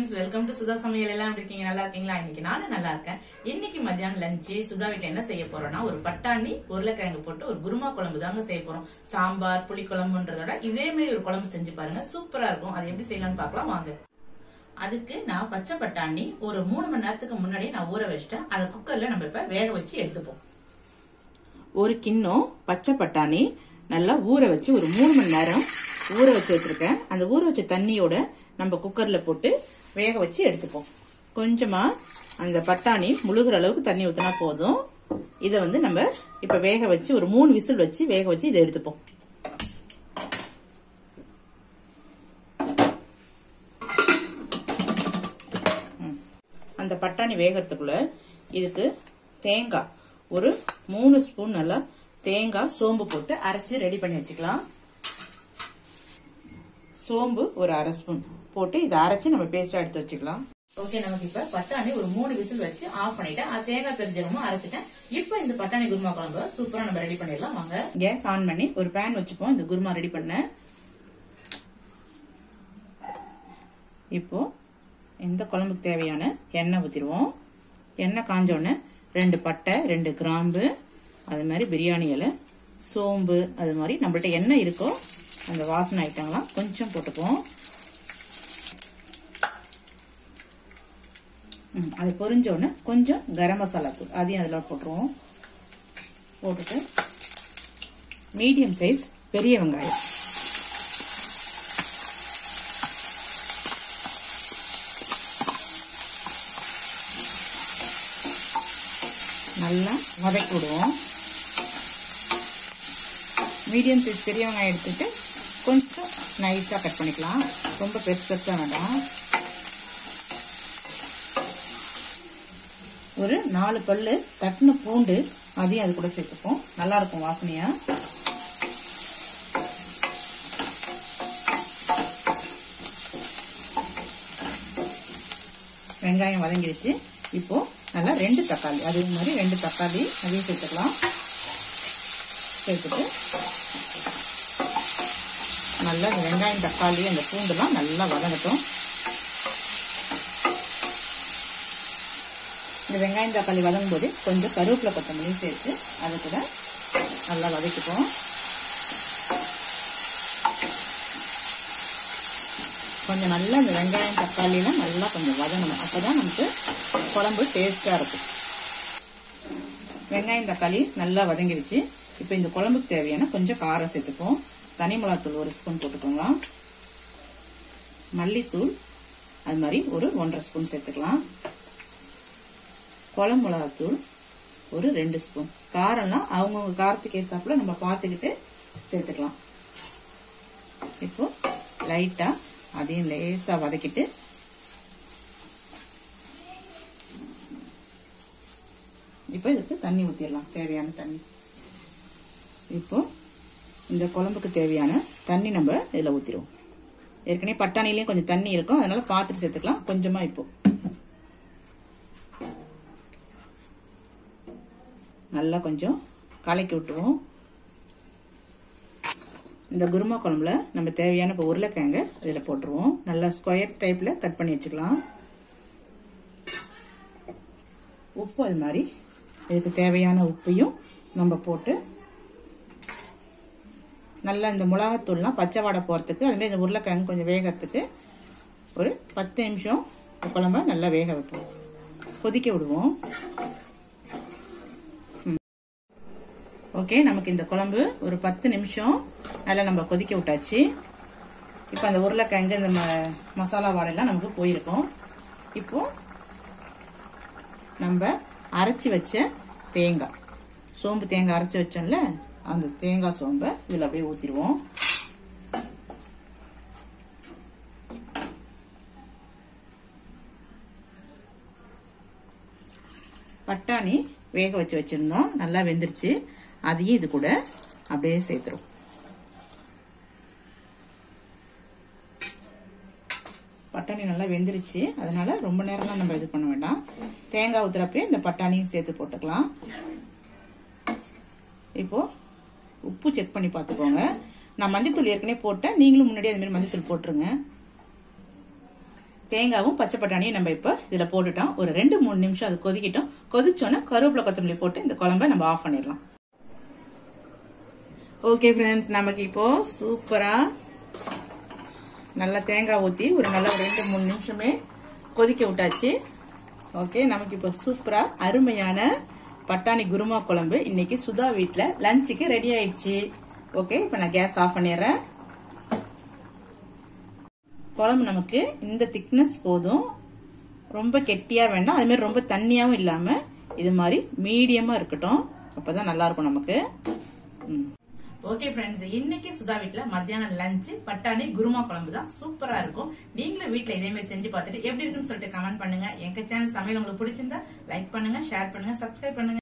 Friends welcome to Sudha சமையல் எல்லாம் எப்படி இருக்கீங்க நல்லா இருக்கீங்களா இன்னைக்கு நானும் நல்லா இருக்கேன் இன்னைக்கு மத்தியானம் லஞ்சு சுதா வீட்ல என்ன செய்ய போறோம்னா ஒரு பட்டாணி உருளைக்கிழங்கு போட்டு ஒரு குருமா குழம்பு தாங்க செய்ய போறோம் சாம்பார் புளி குழம்புன்றதோட இதே மாதிரி ஒரு குழம்பு செஞ்சு பாருங்க சூப்பரா இருக்கும் அது எப்படி செய்யலாம்னு பார்க்கலாம் வாங்க அதுக்கு நான் பச்சை பட்டாணி ஒரு மூணு மணி நேரத்துக்கு முன்னாடி நான் ஊற வச்சிட்டேன் அதை குக்கர்ல நம்ம இப்ப வேக வச்சு எடுத்துப்போம் ஒரு கிண்ணம் பச்சை பட்டாணி நல்லா ஊற வச்சு ஒரு மூணு மணி நேரம் ஊற வச்சு வச்சிருக்கேன் அந்த ஊற வச்ச தண்ணியோட நம்ம குக்கர்ல போட்டு வேக வச்சு எடுத்துப்போம் கொஞ்சமா அந்த பட்டாணி முழுகிற அளவுக்கு தண்ணி ஊத்தினா போதும் இதை வந்து நம்ம இப்ப வேக வச்சு ஒரு மூணு விசில் வச்சு வேக வச்சு இதை எடுத்துப்போம் ம். அந்த பட்டாணி வேகறதுக்குள்ள இதுக்கு தேங்காய் ஒரு மூணு ஸ்பூன் நல்லா தேங்காய் சோம்பு போட்டு அரைச்சு ரெடி பண்ணி வச்சுக்கலாம் சோம்பு ஒரு அரை ஸ்பூன் போட்டு இதை அரைச்சு நம்ம பேஸ்டா எடுத்து வச்சுக்கலாம் ஓகே நமக்கு இப்ப பட்டாணி ஒரு மூணு விசில் வச்சு ஆஃப் பண்ணிட்டேன் அது தேங்காய் பெருஞ்சகமும் அரைச்சிட்டேன் இப்போ இந்த பட்டாணி குருமா குழம்பு சூப்பரா நம்ம ரெடி பண்ணிடலாம் வாங்க கேஸ் ஆன் பண்ணி ஒரு பேன் வச்சுப்போம் இந்த குருமா ரெடி பண்ண இப்போ இந்த குழம்புக்கு தேவையான எண்ணெய் ஊற்றிடுவோம் எண்ணெய் காஞ்சோடனே ரெண்டு பட்டை ரெண்டு கிராம்பு அது மாதிரி பிரியாணி இலை சோம்பு அது மாதிரி நம்மள்ட்ட என்ன இருக்கோ அந்த வாசனை ஐட்டங்களாம் கொஞ்சம் போட்டுக்குவோம் ம், அது பொரிஞ்சோடனே கொஞ்சம் கரம் மசாலா தூள் அதையும் அதில் போட்டுருவோம் போட்டுட்டு மீடியம் சைஸ் பெரிய வெங்காயம் நல்லா வதக்கி விடுவோம் மீடியம் சைஸ் பெரிய வெங்காயம் எடுத்துட்டு கொஞ்சம் நைஸாக கட் பண்ணிக்கலாம் ரொம்ப பெருசு பெருசாக வேண்டாம் ஒரு நாலு பல்லு தட்டின பூண்டு அதையும் அது கூட சேர்த்துப்போம் நல்லா இருக்கும் வாசனையா வெங்காயம் வதங்கிடுச்சு இப்போ நல்லா ரெண்டு தக்காளி அதே மாதிரி ரெண்டு தக்காளி அதையும் சேர்த்துக்கலாம் சேர்த்துட்டு நல்லா இந்த வெங்காயம் தக்காளி அந்த பூண்டுலாம் நல்லா வதங்கட்டும் இந்த வெங்காயம் தக்காளி வதங்கும் போது கொஞ்சம் கருவேப்பிலை கொத்தமல்லியும் சேர்த்து அதை கூட நல்லா வதக்கிப்போம் கொஞ்சம் நல்லா இந்த வெங்காயம் தக்காளிலாம் நல்லா கொஞ்சம் வதங்கணும் அப்பதான் நமக்கு குழம்பு டேஸ்டா இருக்கும் வெங்காயம் தக்காளி நல்லா வதங்கிடுச்சு இப்போ இந்த குழம்புக்கு தேவையான கொஞ்சம் காரம் சேர்த்துப்போம் தனி மிளகாத்தூள் ஒரு ஸ்பூன் போட்டுக்கோங்களா மல்லித்தூள் அது மாதிரி ஒரு ஒன்றரை ஸ்பூன் சேர்த்துக்கலாம் குழம்பு மிளகாத்தூள் ஒரு ரெண்டு ஸ்பூன் காரம்லாம் அவங்கவுங்க காரத்துக்கு ஏற்றாப்புல நம்ம பார்த்துக்கிட்டு சேர்த்துக்கலாம் இப்போ லைட்டா அதையும் லேசா வதக்கிட்டு இப்போ இதுக்கு தண்ணி ஊற்றிடலாம் தேவையான தண்ணி இப்போ இந்த குழம்புக்கு தேவையான தண்ணி நம்ம இதில் ஊற்றிடுவோம் ஏற்கனவே பட்டாணிலையும் கொஞ்சம் தண்ணி இருக்கும் அதனால பார்த்துட்டு சேர்த்துக்கலாம் கொஞ்சமா இப்போ நல்லா கொஞ்சம் கலக்கி விட்டுருவோம் இந்த குருமா குழம்புல நம்ம தேவையான இப்போ உருளைக்கிழங்க இதில் போட்டுருவோம் நல்லா ஸ்கொயர் டைப்பில் கட் பண்ணி வச்சுக்கலாம் உப்பு அது மாதிரி இதுக்கு தேவையான உப்பையும் நம்ம போட்டு நல்லா இந்த மிளகாத்தூள்லாம் பச்சை வாடை போகிறதுக்கு அதுமாதிரி இந்த உருளைக்கிழங்கு கொஞ்சம் வேகிறதுக்கு ஒரு பத்து நிமிஷம் குழம்ப நல்லா வேக வைப்போம் கொதிக்க விடுவோம் ஓகே நமக்கு இந்த குழம்பு ஒரு பத்து நிமிஷம் நல்லா நம்ம கொதிக்க விட்டாச்சு இப்போ அந்த உருளைக்கிழங்கு இந்த ம- மசாலா வாடையெல்லாம் நமக்கு போயிருக்கும் இப்போ நம்ம அரைச்சி வச்ச தேங்காய் சோம்பு தேங்காய் அரைச்சி வச்சோம்ல அந்த தேங்காய் சோம்பை இதில் அப்படியே ஊற்றிடுவோம் பட்டாணி வேக வச்சு வச்சிருந்தோம் நல்லா வெந்துருச்சு அதையும் இது கூட அப்படியே சேர்த்துரும் பட்டாணி நல்லா வெந்துருச்சு அதனால ரொம்ப நேரம்லாம் நம்ம இது பண்ண வேண்டாம் தேங்காய் ஊத்துறப்பே இந்த பட்டாணியும் சேர்த்து போட்டுக்கலாம் இப்போ உப்பு செக் பண்ணி பார்த்துக்கோங்க நான் மஞ்சத்தூள் ஏற்கனவே போட்டேன் நீங்களும் முன்னாடி அது மாதிரி மஞ்சத்தூள் போட்டுருங்க தேங்காவும் பச்சை பட்டாணியும் நம்ம இப்போ இதுல போட்டுட்டோம் ஒரு ரெண்டு மூணு நிமிஷம் அது கொதிக்கட்டும் கொதிச்சோன்னா கருவேப்பிலை கொத்தமல்லி போட்டு இந்த குழம்ப நம்ம ஆஃப் பண்ணிடலாம் ஓகே ஃப்ரெண்ட்ஸ் நமக்கு இப்போ சூப்பரா நல்லா தேங்காய் ஊற்றி ஒரு நல்லா ஒரு ரெண்டு மூணு நிமிஷமே கொதிக்க விட்டாச்சு ஓகே நமக்கு இப்போ சூப்பரா அருமையான பட்டாணி குருமா குழம்பு இன்னைக்கு சுதா வீட்டில் லஞ்சுக்கு ரெடி ஆயிடுச்சு ஓகே இப்போ நான் கேஸ் ஆஃப் பண்ணிடுறேன் குழம்பு நமக்கு இந்த திக்னஸ் போதும் ரொம்ப கெட்டியா வேண்டாம் அது மாதிரி ரொம்ப தண்ணியாவும் இல்லாம இது மாதிரி மீடியமா இருக்கட்டும் அப்பதான் நல்லா இருக்கும் நமக்கு ஓகே ஃப்ரெண்ட்ஸ் இன்னைக்கு சுதா வீட்ல மத்தியானம் லஞ்ச் பட்டாணி குருமா குழம்பு தான் சூப்பரா இருக்கும் நீங்களும் வீட்ல இதே மாதிரி செஞ்சு பார்த்துட்டு எப்படி இருக்குன்னு சொல்லிட்டு கமெண்ட் பண்ணுங்க எங்க சேனல் சமையல் உங்களுக்கு பிடிச்சிருந்தா லைக் பண்ணுங்க ஷேர் பண்ணுங்க சப்ஸ்கிரைப் பண்ணுங்க